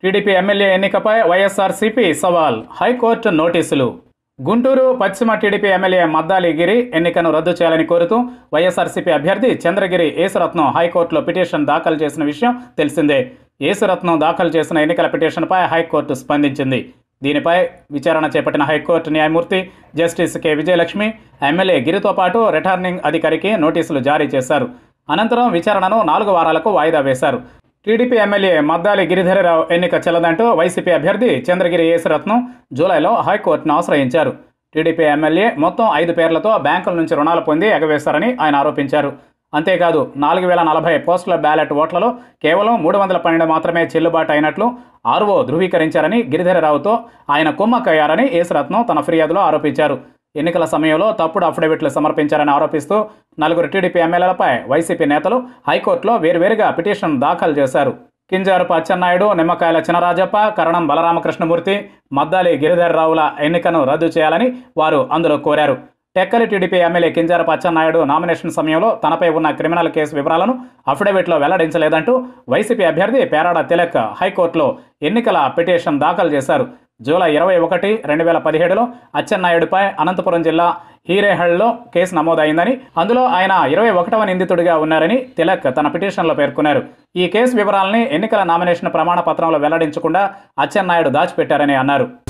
TDP MLA ఎన్నికపై YSRCP సవాల్ high court నోటీసులు గుంటూరు పశ్చిమ టీడీపీ ఎమ్మెల్యే మద్దాలి గిరి ఎన్నికను రద్దు చేయాలని కోరుతూ వైఎస్ఆర్సీపీ అభ్యర్థి చంద్రగిరి ఏసురత్నం హైకోర్టులో పిటిషన్ దాఖలు చేసిన విషయం తెలిసిందే ఏసురత్నం దాఖలు చేసిన ఎన్నికల పిటిషన్పై హైకోర్టు స్పందించింది దీనిపై విచారణ చేపట్టిన హైకోర్టు న్యాయమూర్తి జస్టిస్ కె విజయలక్ష్మి ఎమ్మెల్యే గిరితో పాటు రిటర్నింగ్ అధికారికి నోటీసులు జారీ చేశారు అనంతరం విచారణను నాలుగు వారాలకు వాయిదా వేశారు టీడీపీ ఎమ్మెల్యే మద్దాలి గిరిధరరావు ఎన్నిక చెల్లదంటూ వైసీపీ అభ్యర్థి చంద్రగిరి యేసురత్నం జూలైలో హైకోర్టును ఆశ్రయించారు టీడీపీ ఎమ్మెల్యే మొత్తం ఐదు పేర్లతో బ్యాంకుల నుంచి రుణాలు పొంది ఎగవేశారని ఆయన ఆరోపించారు అంతేకాదు నాలుగు వేల నలభై పోస్టుల బ్యాలెట్ ఓట్లలో కేవలం మూడు వందల పన్నెండు మాత్రమే చెల్లుబాటు అయినట్లు ఆర్ఓ ధృవీకరించారని గిరిధరరావుతో ఆయన కుమ్మక్కయ్యారని యేసురత్నం తన ఫిర్యాదులో ఆరోపించారు ఎన్నికల సమయంలో తప్పుడు అఫిడవిట్లు సమర్పించారని ఆరోపిస్తూ నలుగురు టీడీపీ ఎమ్మెల్యేలపై వైసీపీ నేతలు హైకోర్టులో వేరువేరుగా పిటిషన్ దాఖలు చేశారు కింజారపు అచ్చెన్నాయుడు నిమ్మకాయల చినరాజప్ప కరణం బలరామకృష్ణమూర్తి మద్దాలి గిరిధర్రావుల ఎన్నికను రద్దు చేయాలని వారు అందులో కోరారు Tekkali TDP MLA Kinjarapu Atchannaidu nomination సమయంలో తనపై ఉన్న క్రిమినల్ కేసు వివరాలను అఫిడవిట్లో వెల్లడించలేదంటూ వైసీపీ అభ్యర్థి పేరాడ తిలక్ హైకోర్టులో ఎన్నికల పిటిషన్ దాఖలు చేశారు జూలై ఇరవై ఒకటి రెండు వేల పదిహేడులో అచ్చెన్నాయుడుపై అనంతపురం జిల్లా హీరేహళ్లో కేసు నమోదైందని అందులో ఆయన ఇరవై ఒకటవ నిందితుడిగా ఉన్నారని తిలక్ తన పిటిషన్లో పేర్కొన్నారు ఈ కేసు వివరాలని ఎన్నికల నామినేషన్ ప్రమాణ పత్రంలో వెల్లడించకుండా అచ్చెన్నాయుడు దాచిపెట్టారని అన్నారు